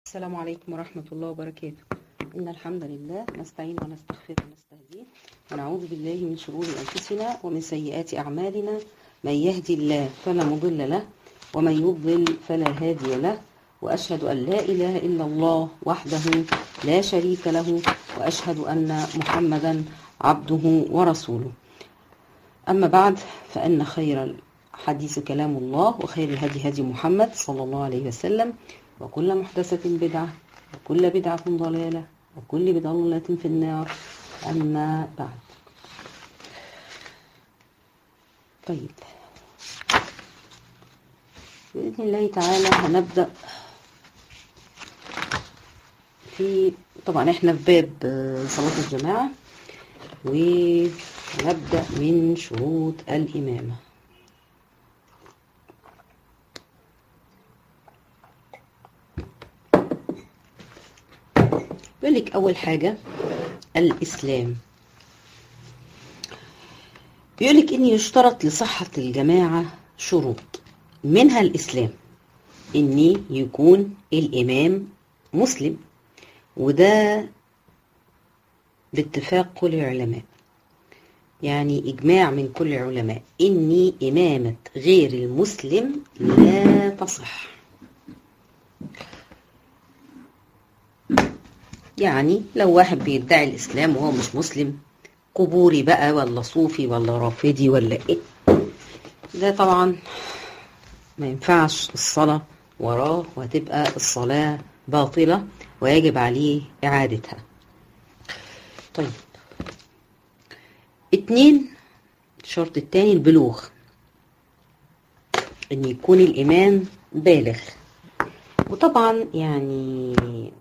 السلام عليكم ورحمة الله وبركاته إن الحمد لله نستعين ونستغفر ونستهديه ونعوذ بالله من شرور أنفسنا ومن سيئات أعمالنا من يهدي الله فلا مضل له ومن يضلل فلا هادي له وأشهد أن لا إله إلا الله وحده لا شريك له وأشهد أن محمدا عبده ورسوله أما بعد فإن خير الحديث كلام الله وخير الهدي هدي محمد صلى الله عليه وسلم وكل محدثة بدعة وكل بدعة ضلالة وكل ضلالة في النار أما بعد طيب بإذن الله تعالى هنبدأ في طبعا احنا في باب صلاة الجماعة ونبدأ من شروط الإمامة بيقول لك أول حاجة الإسلام بيقول لك إن يشترط لصحة الجماعة شروط منها الإسلام إن يكون الإمام مسلم وده باتفاق كل العلماء يعني إجماع من كل العلماء إن إمامة غير المسلم لا تصح يعني لو واحد بيدعي الإسلام وهو مش مسلم قبوري بقى ولا صوفي ولا رافضي ولا إيه ده طبعا ما ينفعش الصلاة وراه وتبقى الصلاة باطلة ويجب عليه إعادتها طيب اتنين الشرط التاني البلوغ ان يكون الامام بالغ وطبعا يعني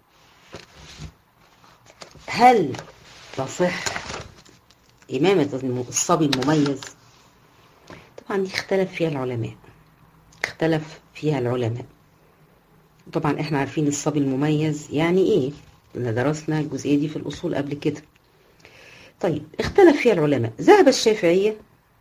هل تصح إمامة الصبي المميز طبعا دي اختلف فيها العلماء اختلف فيها العلماء طبعا احنا عارفين الصبي المميز يعني ايه كنا درسنا الجزئية دي في الأصول قبل كده طيب اختلف فيها العلماء ذهب الشافعية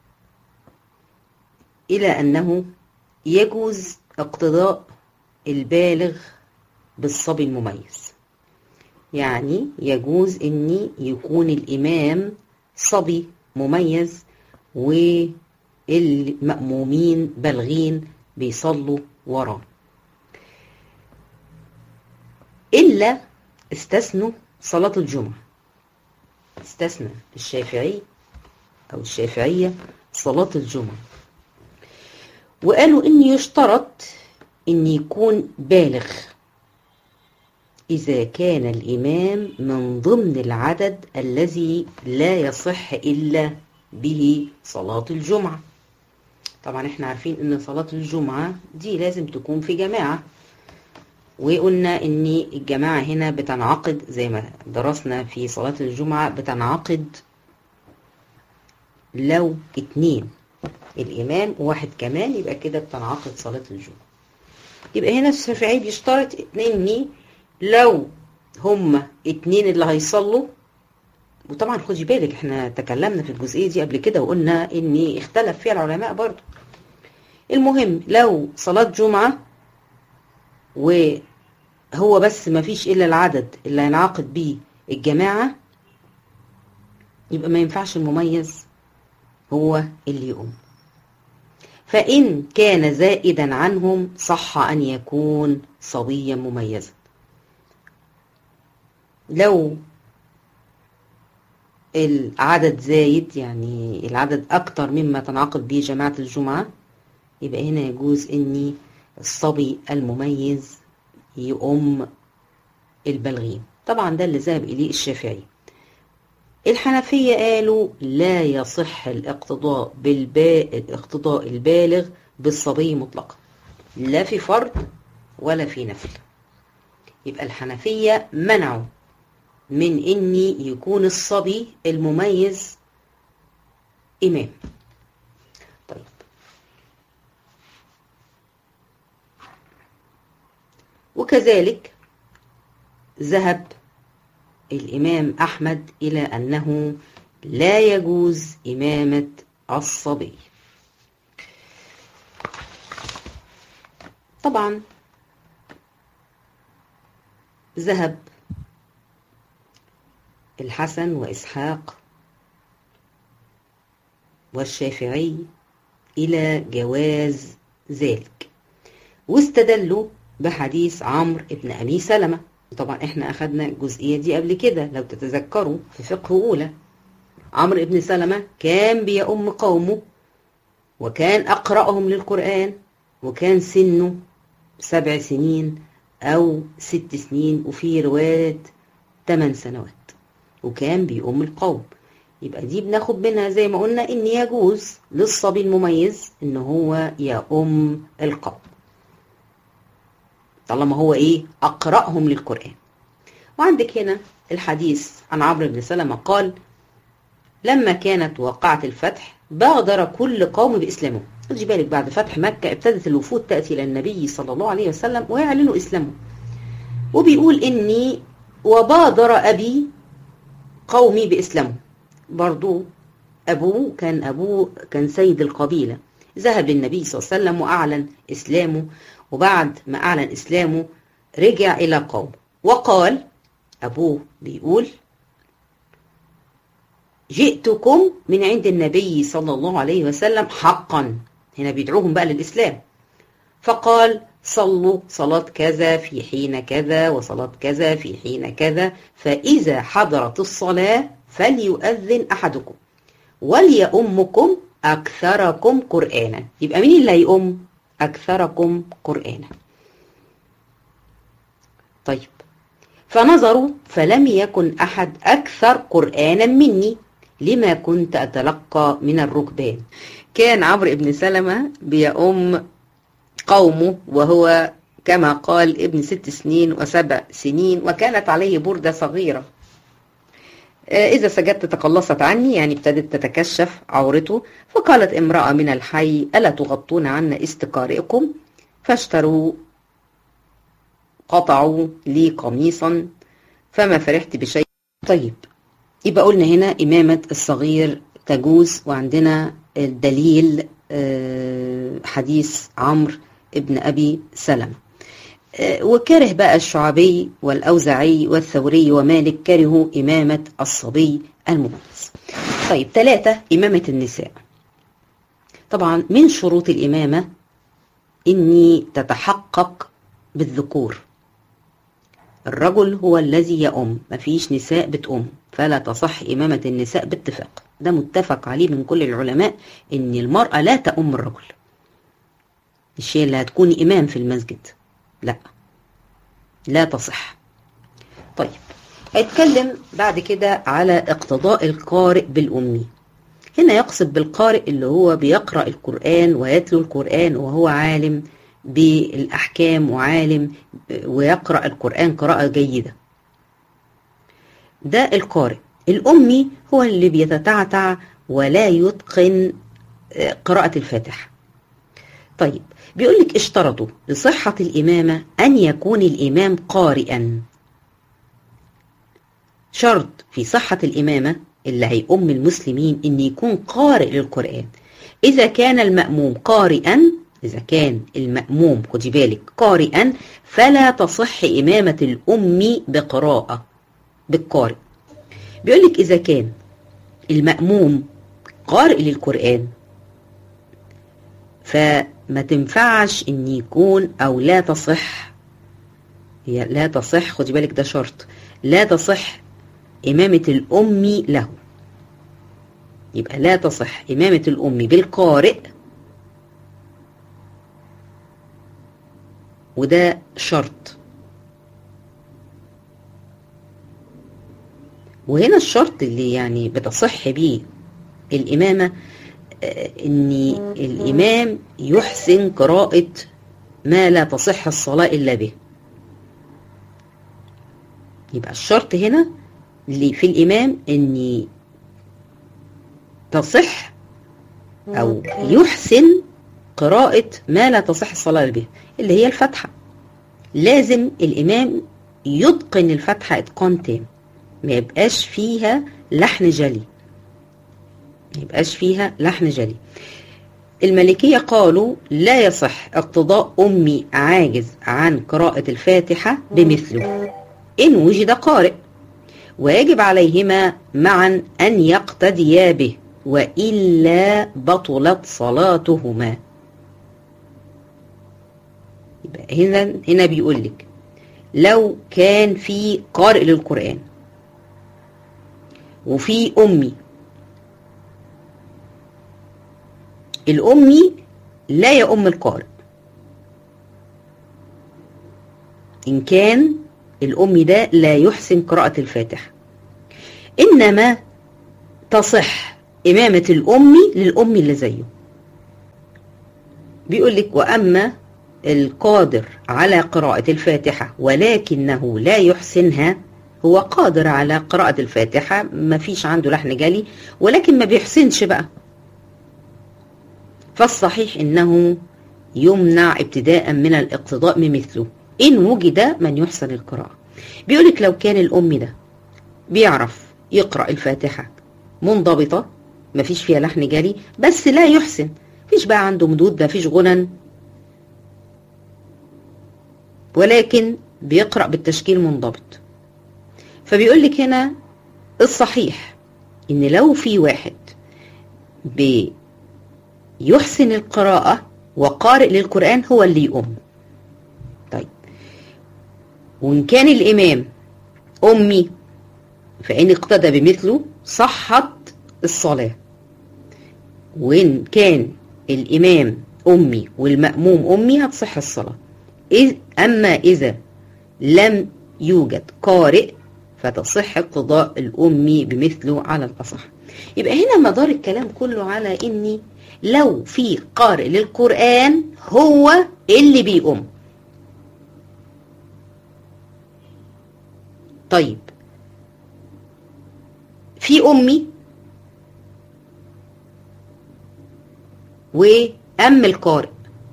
إلى أنه يجوز اقتضاء البالغ بالصبي المميز يعني يجوز ان يكون الامام صبي مميز والمأمومين بالغين بيصلوا وراه إلا استثنوا صلاة الجمعة استثنى الشافعي أو الشافعية صلاة الجمعة وقالوا إن يشترط إن يكون بالغ إذا كان الإمام من ضمن العدد الذي لا يصح إلا به صلاة الجمعة طبعا احنا عارفين ان صلاة الجمعة دي لازم تكون في جماعة وقلنا ان الجماعة هنا بتنعقد زي ما درسنا في صلاة الجمعة بتنعقد لو اتنين الإمام وواحد كمان يبقى كده بتنعقد صلاة الجمعة يبقى هنا الشافعي بيشترط اتنين لو هما اتنين اللي هيصلوا وطبعا خدي بالك احنا تكلمنا في الجزئية دي قبل كده وقلنا ان اختلف فيها العلماء برضو المهم لو صلاة جمعة وهو بس ما فيش الا العدد اللي هينعقد بيه الجماعة يبقى ما ينفعش المميز هو اللي يقوم فإن كان زائدا عنهم صح أن يكون صبيا مميزا لو العدد زايد يعني العدد أكتر مما تنعقد به جماعة الجمعة يبقى هنا يجوز إن الصبي المميز يؤم البالغين طبعا ده اللي ذهب إليه الشافعي الحنفية قالوا لا يصح الاقتضاء بالبا... الاقتضاء البالغ بالصبي مطلقا لا في فرض ولا في نفل يبقى الحنفية منعوا من ان يكون الصبي المميز امام طيب وكذلك ذهب الامام احمد الى انه لا يجوز امامه الصبي طبعا ذهب الحسن وإسحاق والشافعي إلى جواز ذلك واستدلوا بحديث عمرو بن أبي سلمة طبعا احنا أخدنا الجزئية دي قبل كده لو تتذكروا في فقه أولى عمرو بن سلمة كان بيؤم قومه وكان أقرأهم للقرآن وكان سنه سبع سنين أو ست سنين وفي رواية ثمان سنوات وكان بيؤم القوم يبقى دي بناخد منها زي ما قلنا ان يجوز للصبي المميز ان هو يؤم القوم طالما هو ايه اقرأهم للقرآن وعندك هنا الحديث عن عمرو بن سلمة قال لما كانت واقعة الفتح بادر كل قوم بإسلامهم خدي بالك بعد فتح مكة ابتدت الوفود تأتي إلى النبي صلى الله عليه وسلم ويعلنوا إسلامهم وبيقول إني وبادر أبي قومي بإسلامهم برضو أبوه كان أبوه كان سيد القبيلة ذهب للنبي صلى الله عليه وسلم وأعلن إسلامه وبعد ما أعلن إسلامه رجع إلى قوم وقال أبوه بيقول جئتكم من عند النبي صلى الله عليه وسلم حقا هنا بيدعوهم بقى للإسلام فقال صلوا صلاة كذا في حين كذا وصلاة كذا في حين كذا فإذا حضرت الصلاة فليؤذن أحدكم وليؤمكم أكثركم قرآنا يبقى مين اللي هيؤم أكثركم قرآنا طيب فنظروا فلم يكن أحد أكثر قرآنا مني لما كنت أتلقى من الركبان كان عمرو بن سلمة بيؤم قومه وهو كما قال ابن ست سنين وسبع سنين وكانت عليه بردة صغيرة إذا سجدت تقلصت عني يعني ابتدت تتكشف عورته فقالت امرأة من الحي ألا تغطون عنا استقارئكم فاشتروا قطعوا لي قميصا فما فرحت بشيء طيب يبقى قلنا هنا إمامة الصغير تجوز وعندنا الدليل حديث عمرو ابن أبي سلمة وكره بقى الشعبي والأوزعي والثوري ومالك كرهوا إمامة الصبي المميز طيب ثلاثة إمامة النساء طبعا من شروط الإمامة إني تتحقق بالذكور الرجل هو الذي يؤم مفيش نساء بتؤم فلا تصح إمامة النساء باتفاق ده متفق عليه من كل العلماء إن المرأة لا تؤم الرجل مش هي اللي هتكون إمام في المسجد لا لا تصح طيب هيتكلم بعد كده على اقتضاء القارئ بالأمي هنا يقصد بالقارئ اللي هو بيقرأ القرآن ويتلو القرآن وهو عالم بالأحكام وعالم ويقرأ القرآن قراءة جيدة ده القارئ الأمي هو اللي بيتتعتع ولا يتقن قراءة الفاتحة طيب بيقول لك اشترطوا لصحة الإمامة أن يكون الإمام قارئا شرط في صحة الإمامة اللي هيؤم المسلمين أن يكون قارئ للقرآن إذا كان المأموم قارئا إذا كان المأموم خدي بالك قارئا فلا تصح إمامة الأم بقراءة بالقارئ بيقول لك إذا كان المأموم قارئ للقرآن فما تنفعش إن يكون أو لا تصح هي لا تصح خدي بالك ده شرط لا تصح إمامة الأم له يبقى لا تصح إمامة الأم بالقارئ وده شرط وهنا الشرط اللي يعني بتصح بيه الإمامة ان الامام يحسن قراءة ما لا تصح الصلاة الا به يبقى الشرط هنا اللي في الامام ان تصح او يحسن قراءة ما لا تصح الصلاة به اللي هي الفتحة لازم الامام يتقن الفتحة اتقان تام ما يبقاش فيها لحن جلي يبقاش فيها لحن جلي الملكية قالوا لا يصح اقتضاء أمي عاجز عن قراءة الفاتحة بمثله إن وجد قارئ ويجب عليهما معا أن يقتديا به وإلا بطلت صلاتهما يبقى هنا هنا بيقول لك لو كان في قارئ للقرآن وفي أمي الأمي لا يؤم القارئ إن كان الأمي ده لا يحسن قراءة الفاتحة إنما تصح إمامة الأمي للأمي اللي زيه بيقول لك وأما القادر على قراءة الفاتحة ولكنه لا يحسنها هو قادر على قراءة الفاتحة ما فيش عنده لحن جلي ولكن ما بيحسنش بقى فالصحيح انه يمنع ابتداء من الاقتضاء بمثله ان وجد من يحسن القراءة بيقولك لو كان الام ده بيعرف يقرأ الفاتحة منضبطة ما فيش فيها لحن جلي بس لا يحسن فيش بقى عنده مدود ما فيش غنن ولكن بيقرأ بالتشكيل منضبط فبيقول لك هنا الصحيح ان لو في واحد بيحسن القراءة وقارئ للقرآن هو اللي يقوم طيب وإن كان الإمام أمي فإن اقتدى بمثله صحت الصلاة وإن كان الإمام أمي والمأموم أمي هتصح الصلاة إذ أما إذا لم يوجد قارئ فتصح اقتضاء الأمي بمثله على الأصح يبقى هنا مدار الكلام كله على إني لو في قارئ للقرآن هو اللي بيقوم طيب في أمي وأم القارئ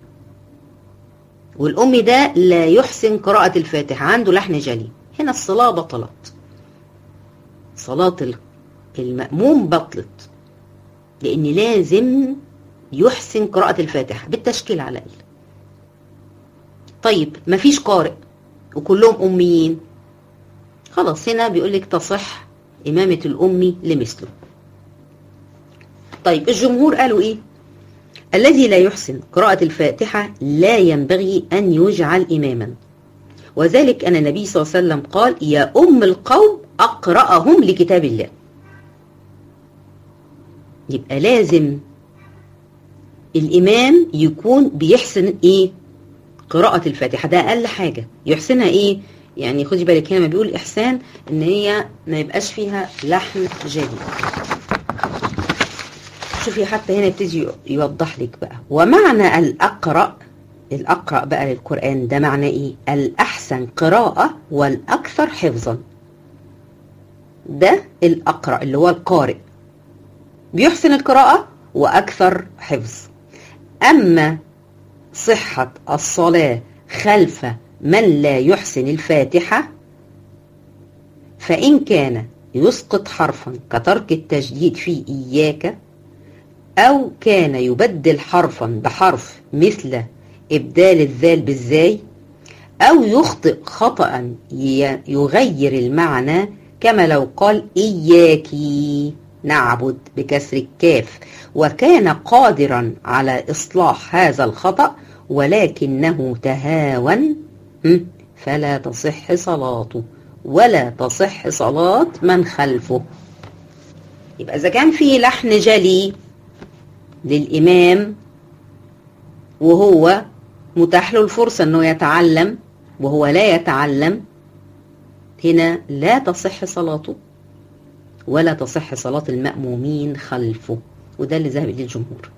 والأم ده لا يحسن قراءة الفاتحة عنده لحن جلي هنا الصلاة بطلت صلاة المأموم بطلت لأن لازم يحسن قراءة الفاتحة بالتشكيل على الأقل طيب مفيش قارئ وكلهم أميين خلاص هنا بيقولك تصح إمامة الأمي لمثله طيب الجمهور قالوا إيه الذي لا يحسن قراءة الفاتحة لا ينبغي أن يجعل إماما وذلك أن النبي صلى الله عليه وسلم قال يا أم القوم أقرأهم لكتاب الله يبقى لازم الإمام يكون بيحسن إيه قراءة الفاتحة ده أقل حاجة يحسنها إيه يعني خدي بالك هنا ما بيقول إحسان إن هي ما يبقاش فيها لحن جلي شوفي حتى هنا يبتدي يوضح لك بقى ومعنى الأقرأ الأقرأ بقى للقرآن ده معنى إيه الأحسن قراءة والأكثر حفظا ده الأقرأ اللي هو القارئ بيحسن القراءة وأكثر حفظ أما صحة الصلاة خلف من لا يحسن الفاتحة فإن كان يسقط حرفا كترك التجديد في إياك أو كان يبدل حرفا بحرف مثل إبدال الذال بالزاي أو يخطئ خطأ يغير المعنى كما لو قال إياكي نعبد بكسر الكاف وكان قادرا على إصلاح هذا الخطأ ولكنه تهاون فلا تصح صلاته ولا تصح صلاة من خلفه يبقى إذا كان في لحن جلي للإمام وهو متاح له الفرصة أنه يتعلم وهو لا يتعلم هنا لا تصح صلاته ولا تصح صلاة المأمومين خلفه وده اللي ذهب إليه الجمهور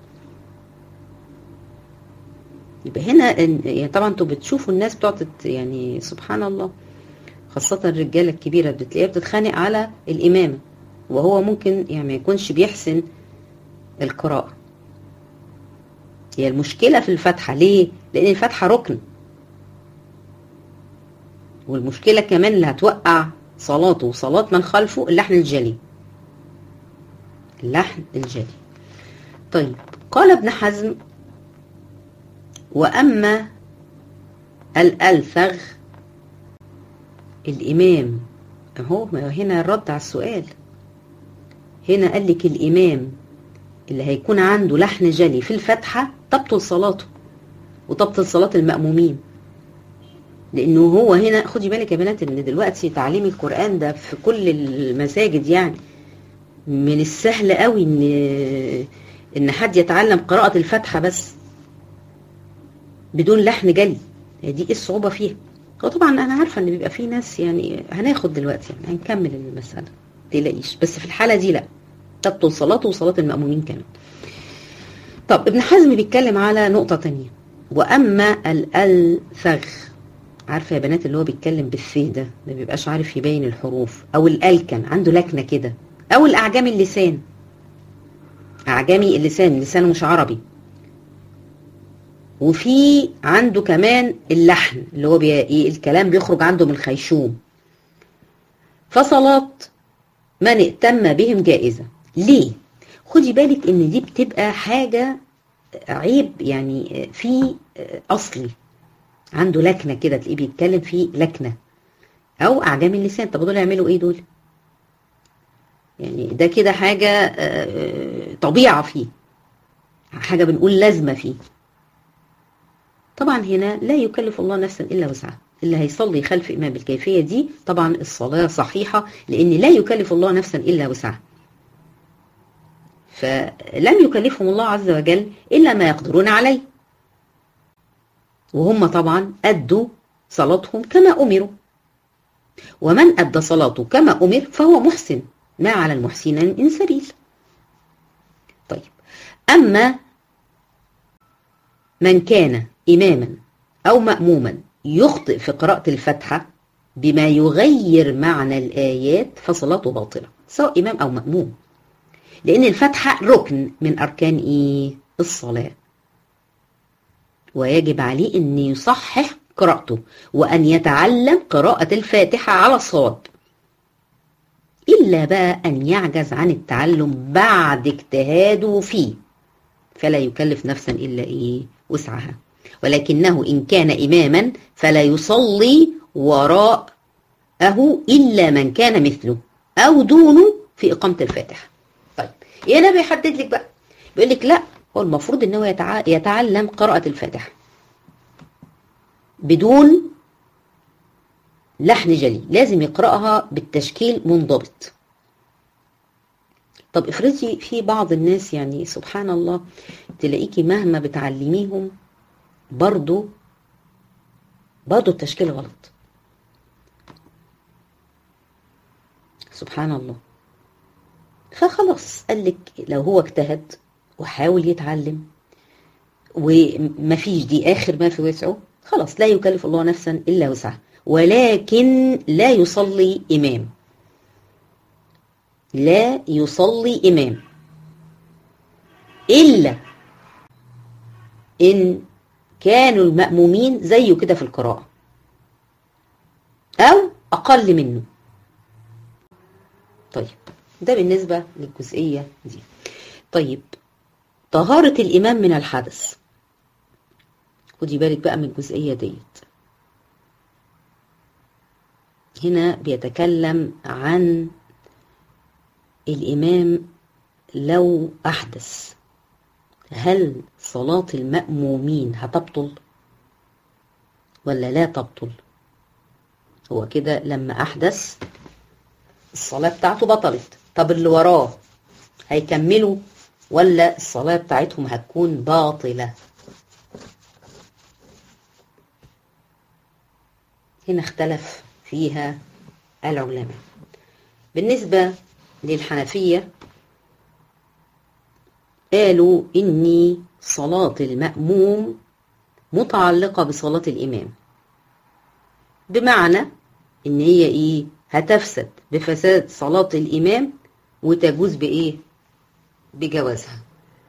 يبقى هنا يعني طبعا انتوا بتشوفوا الناس بتقعد يعني سبحان الله خاصة الرجالة الكبيرة بتلاقيها بتتخانق على الإمامة وهو ممكن يعني ما يكونش بيحسن القراءة هي المشكلة في الفتحة ليه؟ لأن الفتحة ركن والمشكلة كمان اللي هتوقع صلاته وصلاة من خلفه اللحن الجلي اللحن الجلي طيب قال ابن حزم وأما الألفغ الإمام أهو ما هنا الرد على السؤال هنا قال لك الإمام اللي هيكون عنده لحن جلي في الفاتحة تبطل صلاته وتبطل صلاة المأمومين لأنه هو هنا خدي بالك يا بنات إن دلوقتي تعليم القرآن ده في كل المساجد يعني من السهل قوي إن إن حد يتعلم قراءة الفاتحة بس بدون لحن جلي دي ايه الصعوبة فيها وطبعا انا عارفة ان بيبقى في ناس يعني هناخد دلوقتي يعني هنكمل المسألة تلاقيش بس في الحالة دي لا تبطل صلاته وصلاة المأمومين كمان طب ابن حزم بيتكلم على نقطة تانية وأما الألفغ عارفة يا بنات اللي هو بيتكلم بالفيه ده ما بيبقاش عارف يبين الحروف أو الألكن عنده لكنة كده أو الأعجمي اللسان أعجمي اللسان لسانه مش عربي وفي عنده كمان اللحن اللي هو بي... الكلام بيخرج عنده من الخيشوم فصلاة من ائتم بهم جائزة ليه؟ خدي بالك ان دي بتبقى حاجة عيب يعني في اصلي عنده لكنة كده تلاقيه بيتكلم في لكنة او اعجام اللسان طب دول يعملوا ايه دول؟ يعني ده كده حاجة طبيعة فيه حاجة بنقول لازمة فيه طبعا هنا لا يكلف الله نفسا إلا وسعها اللي هيصلي خلف إمام بالكيفية دي طبعا الصلاة صحيحة لأن لا يكلف الله نفسا إلا وسعها فلم يكلفهم الله عز وجل إلا ما يقدرون عليه وهم طبعا أدوا صلاتهم كما أمروا ومن أدى صلاته كما أمر فهو محسن ما على المحسنين من سبيل طيب أما من كان إماما أو مأموما يخطئ في قراءة الفاتحة بما يغير معنى الآيات فصلاته باطلة سواء إمام أو مأموم لأن الفاتحة ركن من أركان إيه؟ الصلاة ويجب عليه أن يصحح قراءته وأن يتعلم قراءة الفاتحة على الصواب إلا بقى أن يعجز عن التعلم بعد اجتهاده فيه فلا يكلف نفسا إلا إيه وسعها ولكنه إن كان إماما فلا يصلي وراءه إلا من كان مثله أو دونه في إقامة الفاتحة طيب هنا بيحدد لك بقى بيقول لك لا هو المفروض أنه يتع... يتعلم قراءة الفاتحة بدون لحن جلي لازم يقرأها بالتشكيل منضبط طب افرضي في بعض الناس يعني سبحان الله تلاقيكي مهما بتعلميهم برضو برضو التشكيل غلط سبحان الله فخلاص قال لك لو هو اجتهد وحاول يتعلم ومفيش دي اخر ما في وسعه خلاص لا يكلف الله نفسا الا وسعها ولكن لا يصلي امام لا يصلي إمام إلا إن كانوا المأمومين زيه كده في القراءة أو أقل منه طيب ده بالنسبة للجزئية دي طيب طهارة الإمام من الحدث خدي بالك بقى من الجزئية ديت هنا بيتكلم عن الإمام لو أحدث هل صلاة المأمومين هتبطل ولا لا تبطل هو كده لما أحدث الصلاة بتاعته بطلت طب اللي وراه هيكملوا ولا الصلاة بتاعتهم هتكون باطلة هنا اختلف فيها العلماء بالنسبة للحنفية قالوا إني صلاة المأموم متعلقة بصلاة الإمام بمعنى إن هي إيه هتفسد بفساد صلاة الإمام وتجوز بإيه بجوازها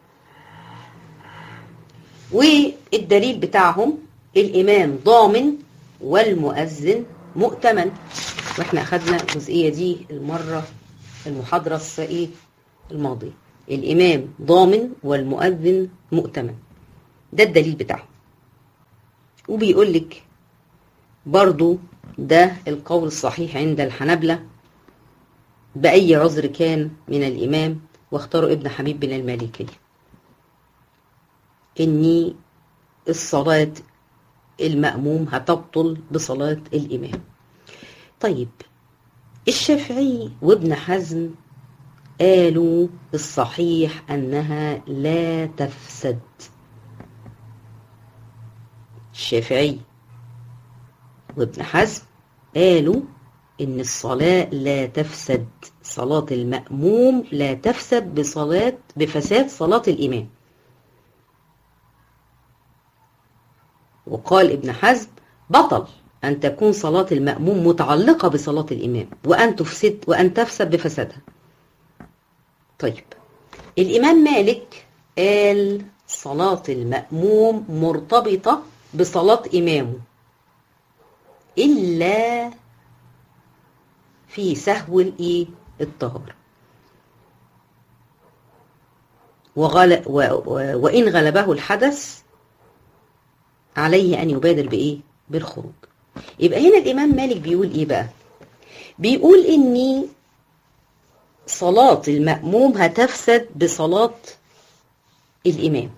والدليل بتاعهم الإمام ضامن والمؤذن مؤتمن واحنا أخدنا الجزئية دي المرة المحاضرة ايه الماضية الإمام ضامن والمؤذن مؤتمن ده الدليل بتاعه وبيقول لك برضو ده القول الصحيح عند الحنبلة بأي عذر كان من الإمام واختاروا ابن حبيب بن المالكي إني الصلاة المأموم هتبطل بصلاة الإمام طيب الشافعي وابن حزم قالوا الصحيح أنها لا تفسد الشافعي وابن حزم قالوا إن الصلاة لا تفسد صلاة المأموم لا تفسد بصلاة بفساد صلاة الإمام وقال ابن حزم بطل أن تكون صلاة المأموم متعلقة بصلاة الإمام وأن تفسد وأن تفسد بفسادها طيب الإمام مالك قال صلاة المأموم مرتبطة بصلاة إمامه إلا في سهو الإيه الطهارة وغل... و... و... وإن غلبه الحدث عليه أن يبادر بإيه بالخروج يبقى هنا الإمام مالك بيقول إيه بقى بيقول إني صلاة المأموم هتفسد بصلاة الإمام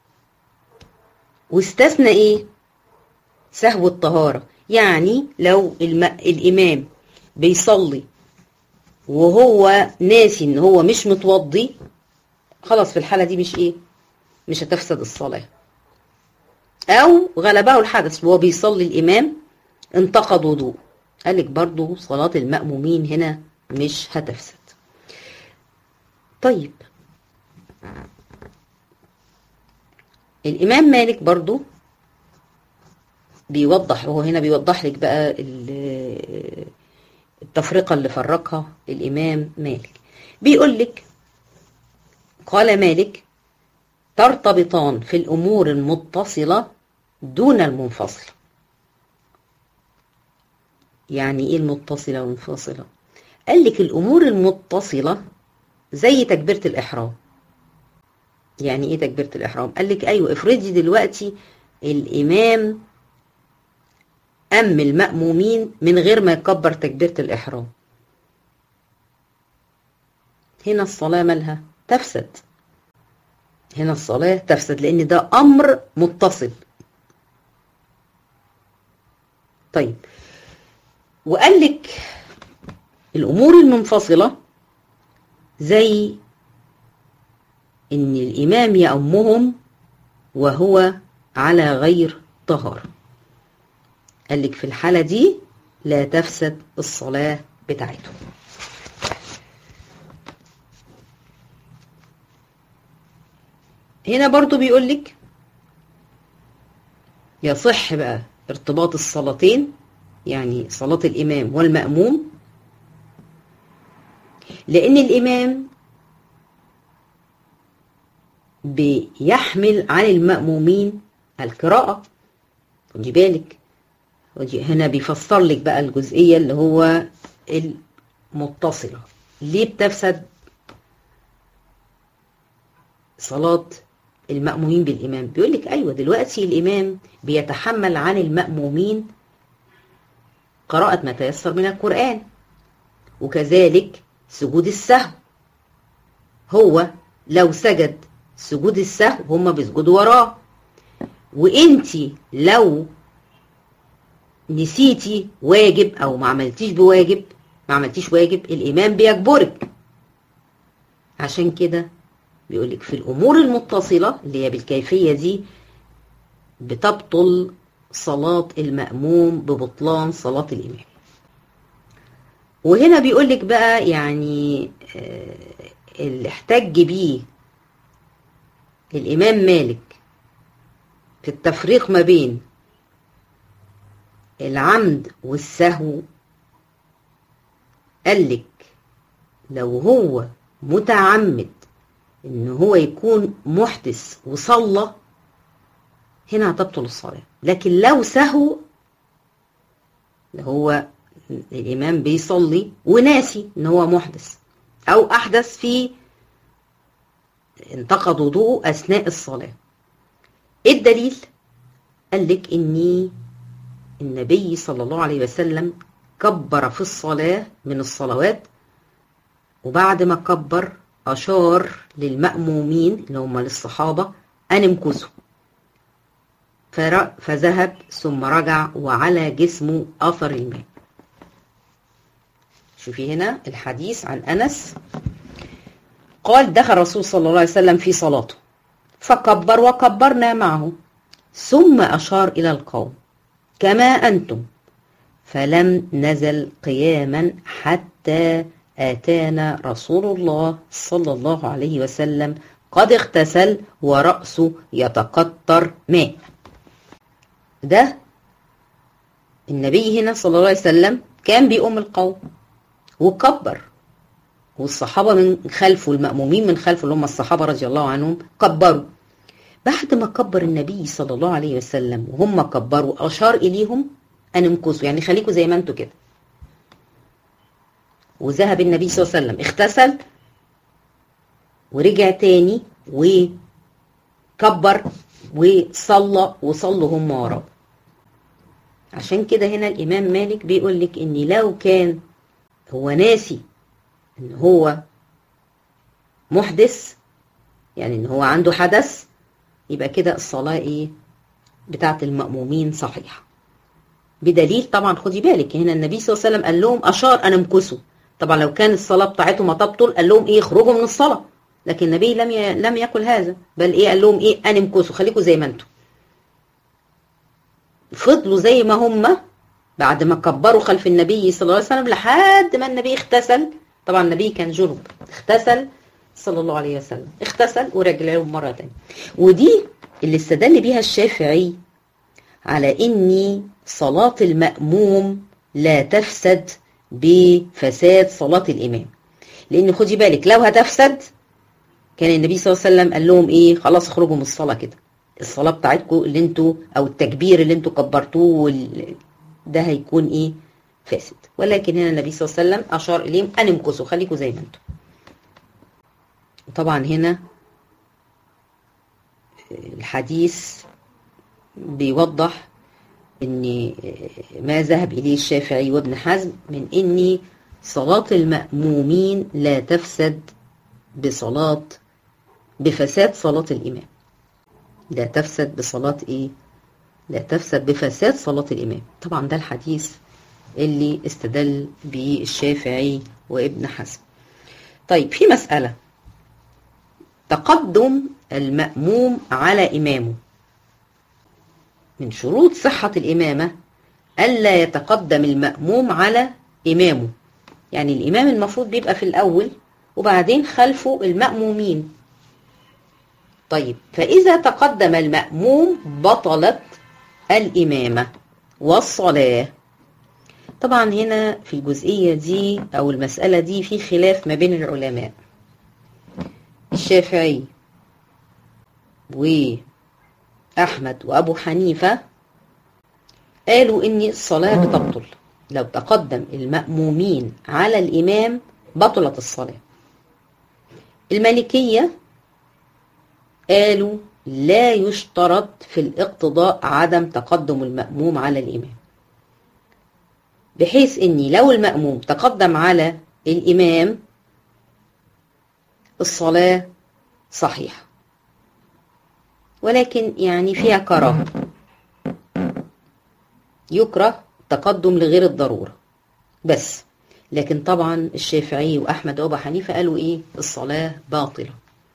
واستثنى إيه سهو الطهارة يعني لو الم... الإمام بيصلي وهو ناسي إن هو مش متوضي خلاص في الحالة دي مش إيه مش هتفسد الصلاة أو غلبه الحدث وهو بيصلي الإمام انتقد وضوء قال لك برضو صلاة المأمومين هنا مش هتفسد طيب الإمام مالك برضو بيوضح وهو هنا بيوضح لك بقى التفرقة اللي فرقها الإمام مالك بيقول لك قال مالك ترتبطان في الأمور المتصلة دون المنفصلة يعني إيه المتصلة والمنفصلة قال لك الأمور المتصلة زي تكبيرة الإحرام يعني إيه تكبيرة الإحرام قال لك أيوة افرضي دلوقتي الإمام أم المأمومين من غير ما يكبر تكبيرة الإحرام هنا الصلاة مالها تفسد هنا الصلاة تفسد لأن ده أمر متصل طيب وقال لك الأمور المنفصلة زي إن الإمام يأمهم وهو على غير طهارة قال لك في الحالة دي لا تفسد الصلاة بتاعته هنا برضو بيقول لك يصح بقى ارتباط الصلاتين يعني صلاة الإمام والمأموم لأن الإمام بيحمل عن المأمومين القراءة خدي بالك هنا بيفسر لك بقى الجزئية اللي هو المتصلة ليه بتفسد صلاة المأمومين بالإمام بيقول لك أيوة دلوقتي الإمام بيتحمل عن المأمومين قراءة ما تيسر من القرآن وكذلك سجود السهو هو لو سجد سجود السهو هم بيسجدوا وراه وانتي لو نسيتي واجب او ما عملتيش بواجب ما عملتيش واجب الامام بيجبرك عشان كده بيقولك في الامور المتصله اللي هي بالكيفيه دي بتبطل صلاه الماموم ببطلان صلاه الامام وهنا بيقولك بقى يعني اللي احتج بيه الامام مالك في التفريق ما بين العمد والسهو قالك لو هو متعمد ان هو يكون محدث وصلى هنا هتبطل الصلاة لكن لو سهو اللي هو الإمام بيصلي وناسي ان هو محدث أو أحدث في انتقد وضوءه أثناء الصلاة الدليل قال لك إني النبي صلى الله عليه وسلم كبر في الصلاة من الصلوات وبعد ما كبر أشار للمأمومين اللي هم للصحابة أن امكثوا فذهب ثم رجع وعلى جسمه أثر الماء شوفي هنا الحديث عن أنس قال دخل الرسول صلى الله عليه وسلم في صلاته فكبر وكبرنا معه ثم أشار إلى القوم كما أنتم فلم نزل قياما حتى آتانا رسول الله صلى الله عليه وسلم قد اغتسل ورأسه يتقطر ماء ده النبي هنا صلى الله عليه وسلم كان بيقوم القوم وكبر والصحابة من خلفه المأمومين من خلفه اللي هم الصحابة رضي الله عنهم كبروا بعد ما كبر النبي صلى الله عليه وسلم وهم كبروا أشار إليهم أن امكثوا يعني خليكوا زي ما انتوا كده وذهب النبي صلى الله عليه وسلم اغتسل ورجع تاني وكبر وصلى وصلوا هم وراه عشان كده هنا الإمام مالك بيقول لك إن لو كان هو ناسي إن هو محدث يعني إن هو عنده حدث يبقى كده الصلاة إيه بتاعت المأمومين صحيحة بدليل طبعا خدي بالك هنا النبي صلى الله عليه وسلم قال لهم أشار أن امكثوا طبعا لو كان الصلاة بتاعتهم ما تبطل قال لهم إيه اخرجوا من الصلاة لكن النبي لم ي... لم يقل هذا بل إيه قال لهم إيه أن امكثوا خليكم زي ما أنتم فضلوا زي ما هم بعد ما كبروا خلف النبي صلى الله عليه وسلم لحد ما النبي اغتسل طبعا النبي كان جنب اغتسل صلى الله عليه وسلم اغتسل ورجع لهم مرة تانية ودي اللي استدل بيها الشافعي على ان صلاة المأموم لا تفسد بفساد صلاة الإمام لأن خدي بالك لو هتفسد كان النبي صلى الله عليه وسلم قال لهم ايه خلاص اخرجوا من الصلاة كده الصلاة بتاعتكم اللي انتوا او التكبير اللي انتوا كبرتوه وال... ده هيكون ايه فاسد ولكن هنا النبي صلى الله عليه وسلم اشار اليهم ان امكثوا خليكم زي ما انتم طبعا هنا الحديث بيوضح ان ما ذهب اليه الشافعي وابن حزم من ان صلاة المأمومين لا تفسد بصلاة بفساد صلاة الإمام لا تفسد بصلاة إيه؟ لا تفسد بفساد صلاة الإمام طبعا ده الحديث اللي استدل به الشافعي وابن حزم طيب في مسألة تقدم المأموم على إمامه من شروط صحة الإمامة ألا يتقدم المأموم على إمامه يعني الإمام المفروض بيبقى في الأول وبعدين خلفه المأمومين طيب فإذا تقدم المأموم بطلت الإمامة والصلاة طبعا هنا في الجزئية دي أو المسألة دي في خلاف ما بين العلماء الشافعي وأحمد وأبو حنيفة قالوا إن الصلاة بتبطل لو تقدم المأمومين على الإمام بطلت الصلاة المالكية قالوا لا يشترط في الاقتضاء عدم تقدم المأموم على الإمام بحيث أني لو المأموم تقدم على الإمام الصلاة صحيحة ولكن يعني فيها كراهة يكره تقدم لغير الضرورة بس لكن طبعا الشافعي وأحمد وأبو حنيفة قالوا إيه الصلاة باطلة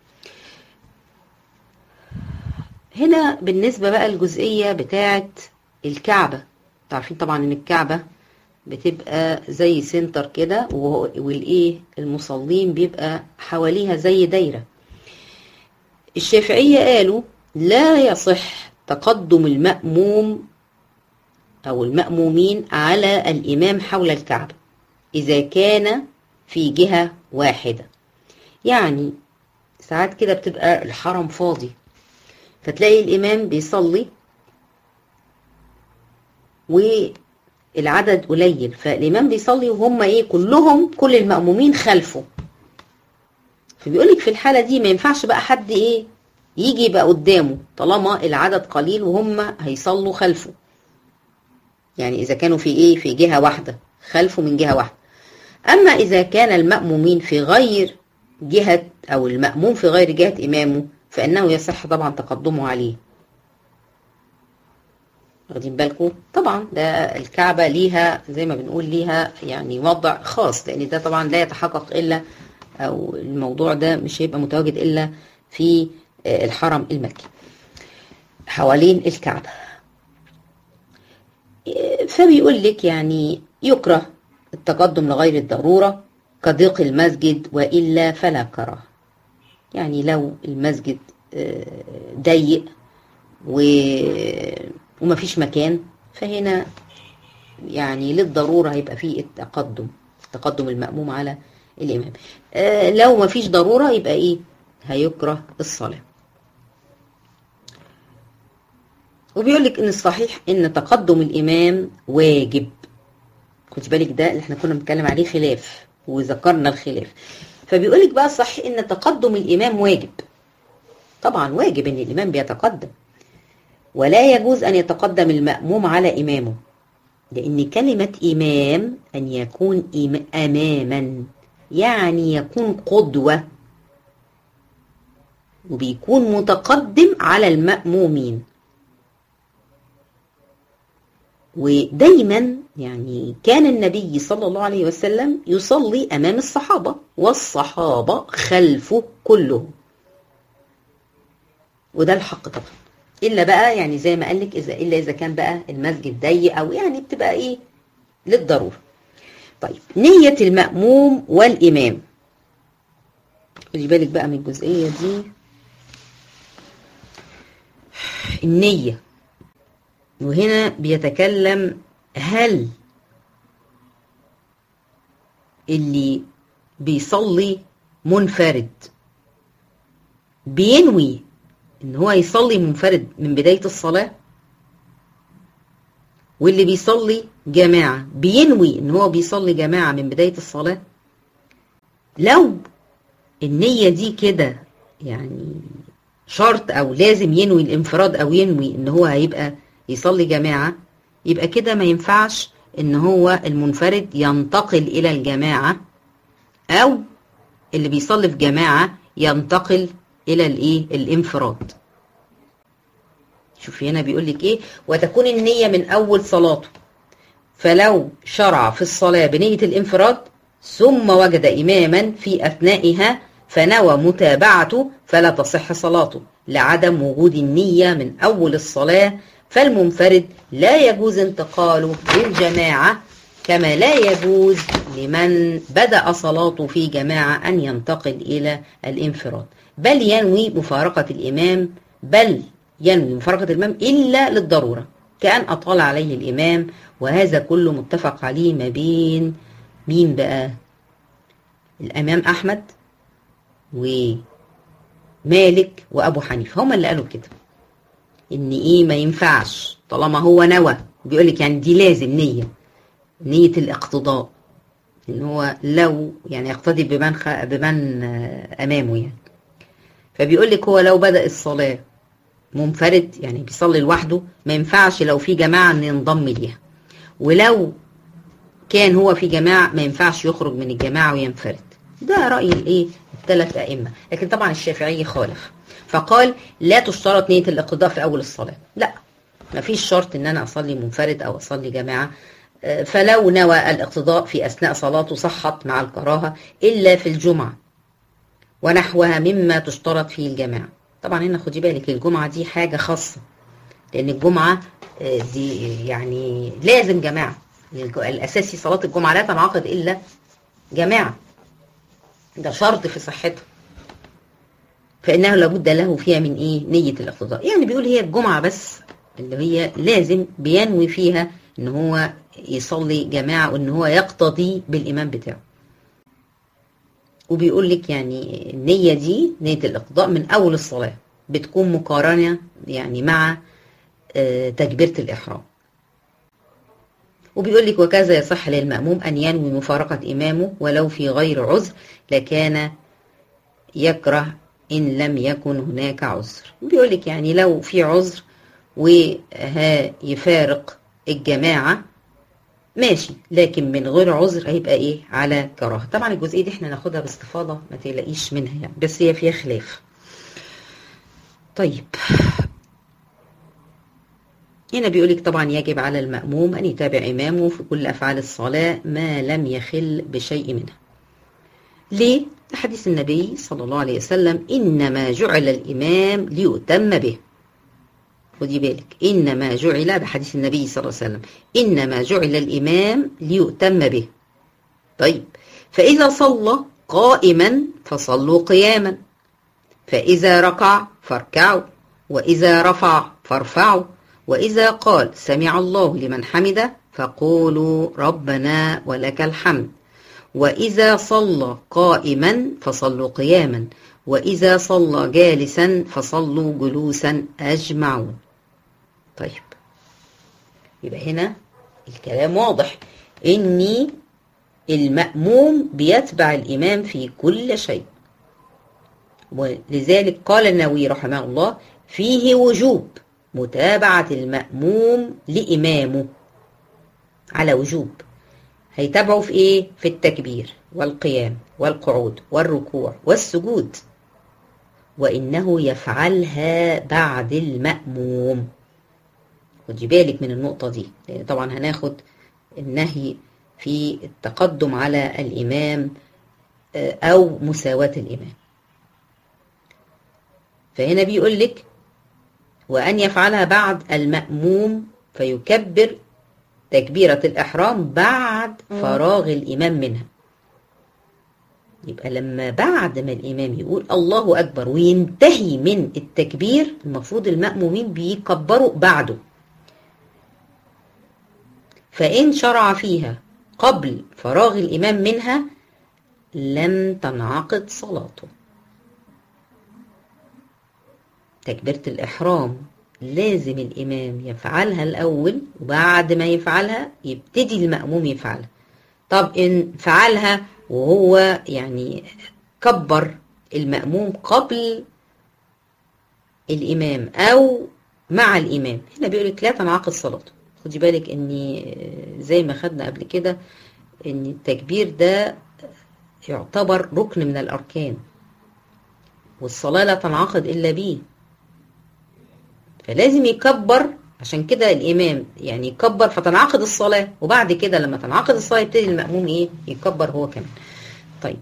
هنا بالنسبة بقى الجزئية بتاعة الكعبة تعرفين طبعا ان الكعبة بتبقى زي سنتر كده والايه المصلين بيبقى حواليها زي دايرة الشافعية قالوا لا يصح تقدم المأموم أو المأمومين على الإمام حول الكعبة إذا كان في جهة واحدة يعني ساعات كده بتبقى الحرم فاضي فتلاقي الإمام بيصلي والعدد قليل فالإمام بيصلي وهم إيه كلهم كل المأمومين خلفه فبيقولك في الحالة دي ما ينفعش بقى حد إيه يجي يبقى قدامه طالما العدد قليل وهم هيصلوا خلفه يعني إذا كانوا في إيه في جهة واحدة خلفه من جهة واحدة أما إذا كان المأمومين في غير جهة أو المأموم في غير جهة إمامه فإنه يصح طبعا تقدمه عليه واخدين بالكم طبعا ده الكعبة ليها زي ما بنقول ليها يعني وضع خاص لأن ده طبعا لا يتحقق إلا أو الموضوع ده مش هيبقى متواجد إلا في الحرم المكي حوالين الكعبة فبيقول لك يعني يكره التقدم لغير الضرورة كضيق المسجد وإلا فلا كراهه يعني لو المسجد ضيق و... ومفيش مكان فهنا يعني للضرورة هيبقى فيه التقدم تقدم المأموم على الإمام آه لو مفيش ضرورة يبقى إيه هيكره الصلاة وبيقول لك إن الصحيح إن تقدم الإمام واجب خد بالك ده اللي احنا كنا بنتكلم عليه خلاف وذكرنا الخلاف فبيقول لك بقى صح إن تقدم الإمام واجب طبعا واجب إن الإمام بيتقدم ولا يجوز أن يتقدم المأموم على إمامه لأن كلمة إمام أن يكون إم أماما يعني يكون قدوة وبيكون متقدم على المأمومين ودايما يعني كان النبي صلى الله عليه وسلم يصلي أمام الصحابة والصحابة خلفه كلهم وده الحق طبعا الا بقى يعني زي ما قال لك اذا الا اذا كان بقى المسجد ضيق او يعني بتبقى ايه للضروره طيب نية المأموم والإمام خدي بالك بقى من الجزئية دي النية وهنا بيتكلم هل اللي بيصلي منفرد بينوي ان هو يصلي منفرد من بداية الصلاة واللي بيصلي جماعة بينوي ان هو بيصلي جماعة من بداية الصلاة لو النية دي كده يعني شرط او لازم ينوي الانفراد او ينوي ان هو هيبقى يصلي جماعة يبقى كده ما ينفعش ان هو المنفرد ينتقل الى الجماعة او اللي بيصلي في جماعة ينتقل الى الايه الانفراد شوفي هنا بيقول لك ايه وتكون النية من اول صلاته فلو شرع في الصلاة بنية الانفراد ثم وجد اماما في اثنائها فنوى متابعته فلا تصح صلاته لعدم وجود النية من اول الصلاة فالمنفرد لا يجوز انتقاله للجماعة كما لا يجوز لمن بدأ صلاته في جماعة أن ينتقل إلى الانفراد بل ينوي مفارقة الإمام بل ينوي مفارقة الإمام إلا للضرورة كأن أطال عليه الإمام وهذا كله متفق عليه ما بين مين بقى الإمام أحمد ومالك وأبو حنيفة هما اللي قالوا كده إن إيه ما ينفعش طالما هو نوى بيقول لك يعني دي لازم نية نية الاقتضاء إن هو لو يعني يقتدي بمن خ... بمن أمامه يعني فبيقول لك هو لو بدأ الصلاة منفرد يعني بيصلي لوحده ما ينفعش لو في جماعة ان ينضم ليها ولو كان هو في جماعة ما ينفعش يخرج من الجماعة وينفرد ده رأي الايه الثلاث أئمة لكن طبعا الشافعي خالف فقال لا تشترط نية الاقتداء في أول الصلاة لا ما فيش شرط ان انا اصلي منفرد او اصلي جماعة فلو نوى الاقتداء في اثناء صلاته صحت مع الكراهة الا في الجمعة ونحوها مما تشترط فيه الجماعة طبعا هنا خدي بالك الجمعة دي حاجة خاصة لأن الجمعة دي يعني لازم جماعة الأساسي صلاة الجمعة لا تنعقد إلا جماعة ده شرط في صحتها فإنه لابد له فيها من إيه نية الاقتضاء يعني بيقول هي الجمعة بس اللي هي لازم بينوي فيها إن هو يصلي جماعة وإن هو يقتضي بالإمام بتاعه وبيقول لك يعني النية دي نية الاقتضاء من أول الصلاة بتكون مقارنة يعني مع تكبيرة الإحرام وبيقول لك وكذا يصح للمأموم أن ينوي مفارقة إمامه ولو في غير عذر لكان يكره إن لم يكن هناك عذر بيقول لك يعني لو في عذر ويفارق الجماعة ماشي لكن من غير عذر هيبقى ايه على كراهه طبعا الجزئيه دي احنا ناخدها باستفاضه ما تقلقيش منها يعني بس هي فيها خلاف طيب هنا بيقولك طبعا يجب على المأموم أن يتابع إمامه في كل أفعال الصلاة ما لم يخل بشيء منها ليه؟ حديث النبي صلى الله عليه وسلم إنما جعل الإمام ليؤتم به خدي بالك إنما جعل بحديث النبي صلى الله عليه وسلم إنما جعل الإمام ليؤتم به طيب فإذا صلى قائما فصلوا قياما فإذا ركع فاركعوا وإذا رفع فارفعوا وإذا قال سمع الله لمن حمده فقولوا ربنا ولك الحمد وإذا صلى قائما فصلوا قياما وإذا صلى جالسا فصلوا جلوسا أجمعون طيب يبقى هنا الكلام واضح إني المأموم بيتبع الإمام في كل شيء ولذلك قال النووي رحمه الله فيه وجوب متابعة المأموم لإمامه على وجوب هيتابعوا في إيه؟ في التكبير والقيام والقعود والركوع والسجود وإنه يفعلها بعد المأموم خدي بالك من النقطة دي لأن طبعا هناخد النهي في التقدم على الإمام أو مساواة الإمام فهنا بيقول لك وأن يفعلها بعد المأموم فيكبر تكبيرة الإحرام بعد فراغ الإمام منها يبقى لما بعد ما الإمام يقول الله أكبر وينتهي من التكبير المفروض المأمومين بيكبروا بعده فإن شرع فيها قبل فراغ الإمام منها لم تنعقد صلاته تكبيرة الإحرام لازم الإمام يفعلها الأول وبعد ما يفعلها يبتدي المأموم يفعلها طب إن فعلها وهو يعني كبر المأموم قبل الإمام أو مع الإمام هنا بيقولك لا تنعقد صلاته خدي بالك إن زي ما خدنا قبل كده إن التكبير ده يعتبر ركن من الأركان والصلاة لا تنعقد إلا بيه فلازم يكبر عشان كده الإمام يعني يكبر فتنعقد الصلاة وبعد كده لما تنعقد الصلاة يبتدي المأموم إيه يكبر هو كمان طيب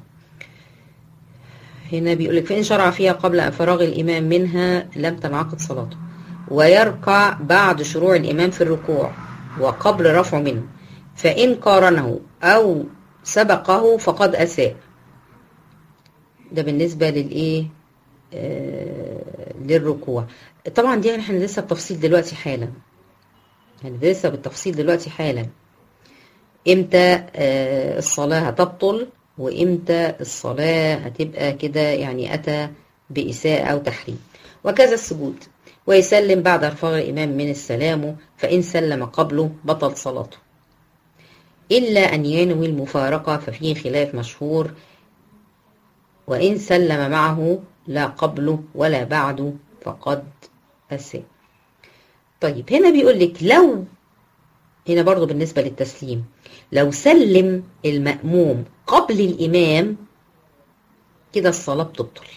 هنا بيقول لك فإن شرع فيها قبل فراغ الإمام منها لم تنعقد صلاته ويركع بعد شروع الإمام في الركوع وقبل رفعه منه فإن قارنه أو سبقه فقد أساء ده بالنسبة للإيه آه للركوع طبعا دي احنا لسه بتفصيل دلوقتي حالا يعني لسه بالتفصيل دلوقتي حالا امتى آه الصلاة هتبطل وامتى الصلاة هتبقى كده يعني أتى بإساءة أو تحريم وكذا السجود ويسلم بعد ارفاع الإمام من السلام فإن سلم قبله بطل صلاته إلا أن ينوي المفارقة ففيه خلاف مشهور وإن سلم معه لا قبله ولا بعده فقد أساء طيب هنا بيقول لك لو هنا برضو بالنسبة للتسليم لو سلم المأموم قبل الإمام كده الصلاة بتبطل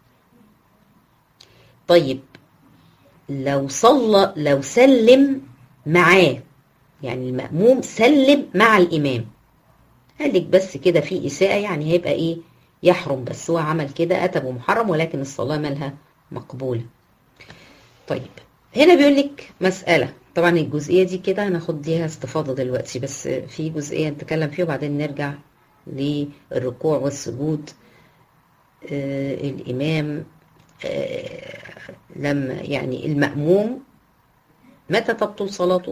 طيب لو صلى لو سلم معاه يعني المأموم سلم مع الإمام قال لك بس كده في إساءة يعني هيبقى إيه يحرم بس هو عمل كده أتى بمحرم ولكن الصلاة مالها مقبولة طيب هنا بيقول لك مسألة طبعا الجزئية دي كده هناخد ليها استفاضة دلوقتي بس في جزئية نتكلم فيها وبعدين نرجع للركوع والسجود آه الإمام آه لما يعني المأموم متى تبطل صلاته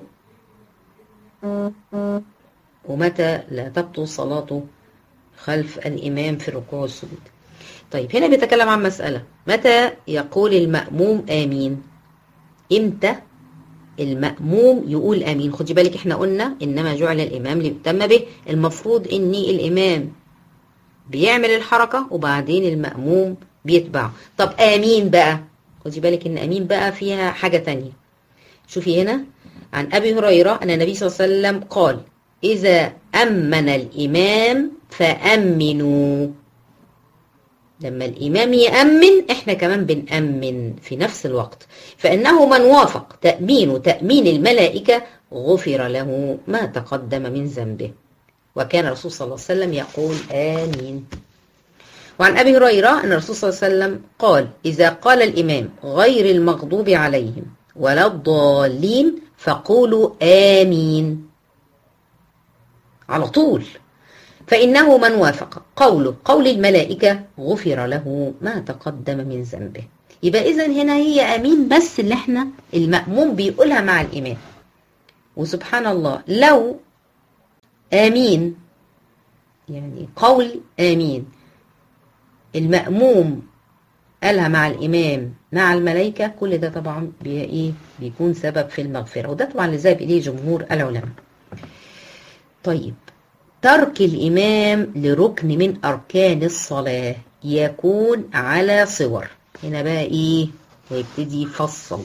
ومتى لا تبطل صلاته خلف الإمام في الركوع والسجود طيب هنا بيتكلم عن مسألة متى يقول المأموم آمين إمتى المأموم يقول آمين خدي بالك احنا قلنا إنما جعل الإمام ليؤتم به المفروض إن الإمام بيعمل الحركة وبعدين المأموم بيتبعه طب آمين بقى خدي بالك إن آمين بقى فيها حاجة تانية شوفي هنا عن أبي هريرة أن النبي صلى الله عليه وسلم قال إذا أمن الإمام فأمنوا لما الإمام يأمن إحنا كمان بنأمن في نفس الوقت فإنه من وافق تأمين تأمين الملائكة غفر له ما تقدم من ذنبه وكان الرسول صلى الله عليه وسلم يقول آمين وعن أبي هريرة أن الرسول صلى الله عليه وسلم قال إذا قال الإمام غير المغضوب عليهم ولا الضالين فقولوا آمين على طول فإنه من وافق قوله قول الملائكة غفر له ما تقدم من ذنبه يبقى إذا هنا هي أمين بس اللي احنا المأموم بيقولها مع الإمام وسبحان الله لو آمين يعني قول آمين المأموم قالها مع الإمام مع الملائكة كل ده طبعا بي إيه بيكون سبب في المغفرة وده طبعا اللي ذهب إليه جمهور العلماء طيب ترك الإمام لركن من أركان الصلاة يكون على صور هنا بقى إيه ويبتدي يفصل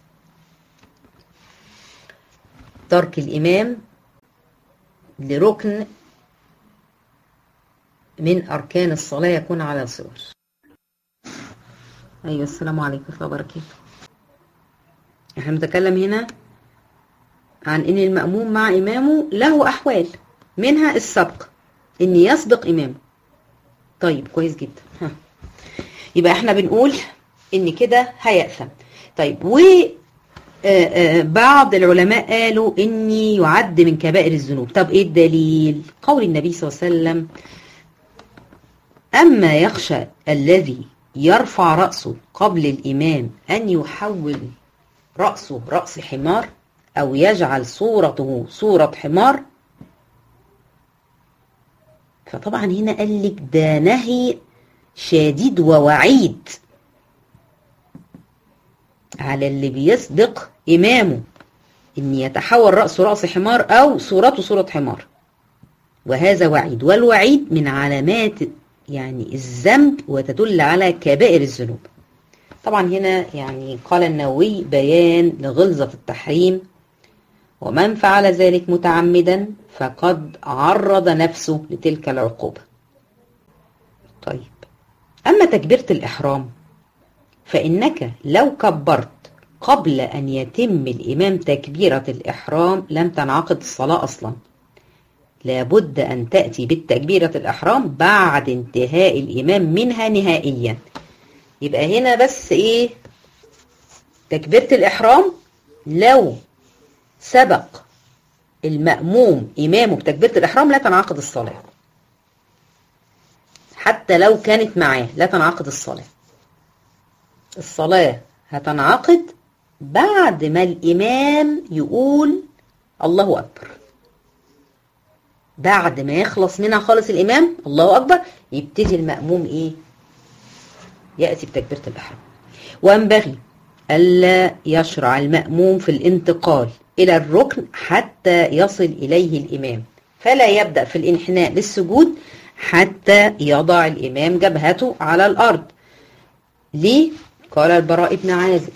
ترك الإمام لركن من أركان الصلاة يكون على صور أيوة السلام عليكم ورحمة الله وبركاته احنا بنتكلم هنا عن ان المأموم مع إمامه له أحوال منها السبق ان يسبق إمامه طيب كويس جدا ها. يبقى احنا بنقول ان كده هيأثم طيب و بعض العلماء قالوا اني يعد من كبائر الذنوب طب ايه الدليل قول النبي صلى الله عليه وسلم اما يخشى الذي يرفع رأسه قبل الإمام أن يحول رأسه رأس حمار أو يجعل صورته صورة حمار فطبعا هنا قال لك ده نهي شديد ووعيد على اللي بيسبق إمامه إن يتحول رأسه رأس حمار أو صورته صورة حمار وهذا وعيد والوعيد من علامات يعني الذنب وتدل على كبائر الذنوب طبعا هنا يعني قال النووي بيان لغلظة التحريم ومن فعل ذلك متعمدا فقد عرض نفسه لتلك العقوبة طيب أما تكبيرة الإحرام فإنك لو كبرت قبل أن يتم الإمام تكبيرة الإحرام لم تنعقد الصلاة أصلا لابد أن تأتي بالتكبيرة الإحرام بعد انتهاء الإمام منها نهائيا يبقى هنا بس إيه تكبيرة الإحرام لو سبق المأموم إمامه بتكبيرة الإحرام لا تنعقد الصلاة حتى لو كانت معاه لا تنعقد الصلاة الصلاة هتنعقد بعد ما الإمام يقول الله أكبر بعد ما يخلص منها خالص الإمام الله أكبر يبتدي المأموم إيه يأتي بتكبيرة الإحرام وينبغي ألا يشرع المأموم في الانتقال إلى الركن حتى يصل إليه الإمام فلا يبدأ في الانحناء للسجود حتى يضع الإمام جبهته على الأرض ليه؟ قال البراء بن عازب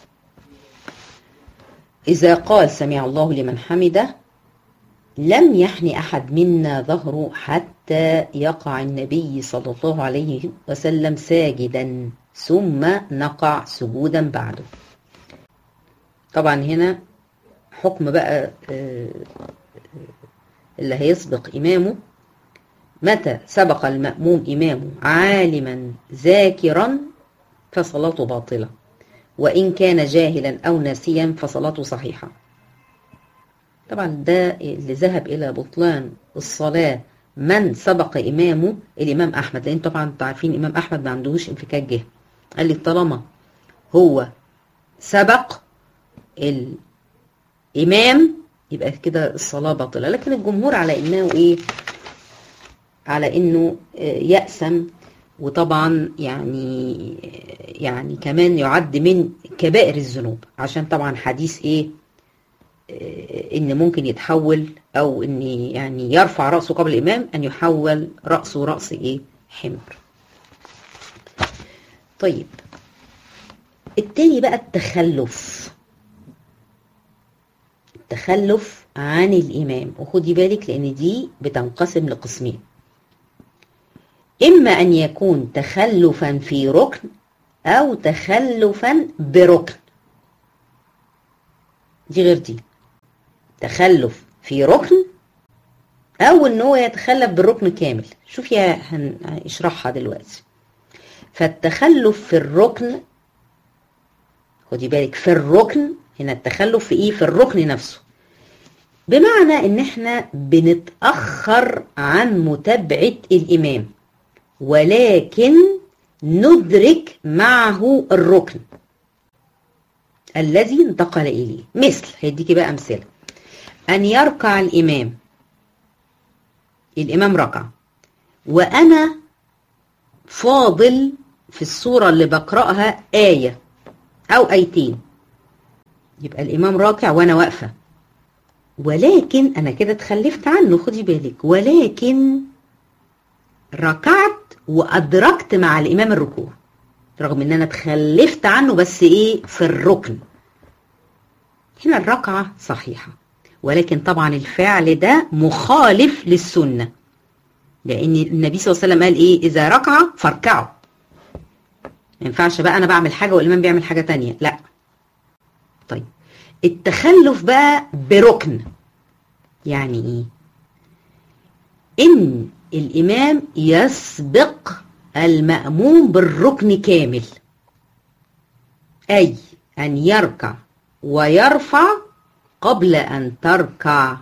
إذا قال سمع الله لمن حمده لم يحن أحد منا ظهره حتى يقع النبي صلى الله عليه وسلم ساجدا ثم نقع سجودا بعده طبعا هنا حكم بقى اللي هيسبق إمامه متى سبق المأموم إمامه عالما ذاكرا فصلاته باطلة وإن كان جاهلا أو ناسيا فصلاته صحيحة طبعا ده اللي ذهب إلى بطلان الصلاة من سبق إمامه الإمام أحمد لأن طبعا انتوا عارفين الإمام أحمد ما عندهوش انفكاك جه قال لي طالما هو سبق الإمام يبقى كده الصلاة باطلة لكن الجمهور على إنه إيه على إنه يأسم وطبعا يعني يعني كمان يعد من كبائر الذنوب عشان طبعا حديث ايه ان ممكن يتحول او ان يعني يرفع رأسه قبل الامام ان يحول رأسه رأس ايه حمر طيب التاني بقى التخلف التخلف عن الإمام وخدي بالك لأن دي بتنقسم لقسمين إما أن يكون تخلفا في ركن أو تخلفا بركن دي غير دي تخلف في ركن أو إن هو يتخلف بالركن كامل شوفي هنشرحها دلوقتي فالتخلف في الركن خدي بالك في الركن هنا التخلف في ايه في الركن نفسه بمعنى ان احنا بنتأخر عن متابعة الامام ولكن ندرك معه الركن الذي انتقل اليه مثل هيديكي بقى امثله ان يركع الامام الامام ركع وانا فاضل في الصورة اللي بقرأها آية أو آيتين يبقى الإمام راكع وأنا واقفة ولكن أنا كده اتخلفت عنه خدي بالك ولكن ركعت وأدركت مع الإمام الركوع رغم إن أنا اتخلفت عنه بس إيه في الركن هنا الركعة صحيحة ولكن طبعا الفعل ده مخالف للسنة لأن النبي صلى الله عليه وسلم قال إيه إذا ركع فاركعوا ما ينفعش بقى انا بعمل حاجه والامام بيعمل حاجه تانية لا طيب التخلف بقى بركن يعني ايه ان الامام يسبق المأموم بالركن كامل اي ان يركع ويرفع قبل ان تركع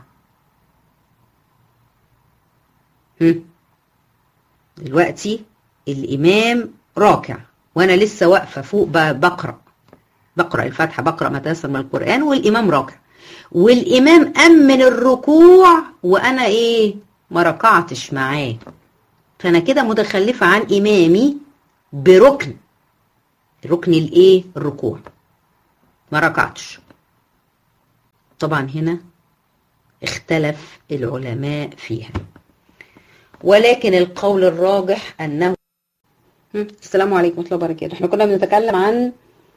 هم. دلوقتي الامام راكع وانا لسه واقفه فوق بقرا بقرا الفاتحه بقرا ما تيسر من القران والامام راكع والامام امن الركوع وانا ايه ما ركعتش معاه فانا كده متخلفه عن امامي بركن ركن الايه الركوع ما ركعتش طبعا هنا اختلف العلماء فيها ولكن القول الراجح انه السلام عليكم ورحمه الله وبركاته احنا كنا بنتكلم عن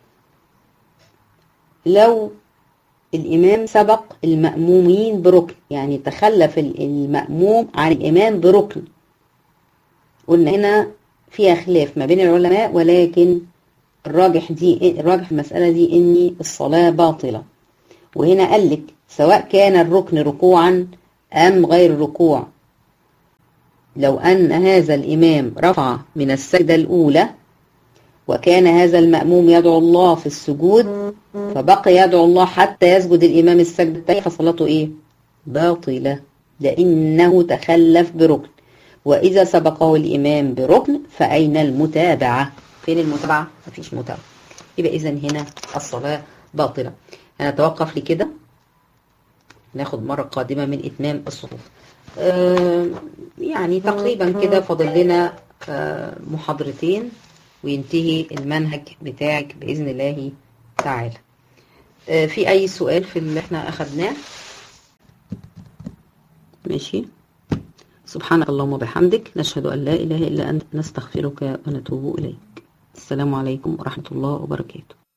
لو الامام سبق المأمومين بركن يعني تخلف المأموم عن الامام بركن قلنا هنا فيها خلاف ما بين العلماء ولكن الراجح دي الراجح في المسألة دي ان الصلاة باطلة وهنا قال لك سواء كان الركن ركوعا ام غير ركوع لو أن هذا الإمام رفع من السجدة الأولى وكان هذا المأموم يدعو الله في السجود فبقي يدعو الله حتى يسجد الإمام السجدة الثانية فصلاته إيه؟ باطلة لأنه تخلف بركن وإذا سبقه الإمام بركن فأين المتابعة؟ فين المتابعة؟ مفيش متابعة يبقى إذا هنا الصلاة باطلة هنتوقف لكده ناخد مرة قادمة من إتمام الصفوف آه يعني تقريبا كده فاضل لنا آه محاضرتين وينتهي المنهج بتاعك بإذن الله تعالى آه في أي سؤال في اللي احنا أخدناه ماشي سبحانك اللهم وبحمدك نشهد أن لا إله إلا أنت نستغفرك ونتوب إليك السلام عليكم ورحمة الله وبركاته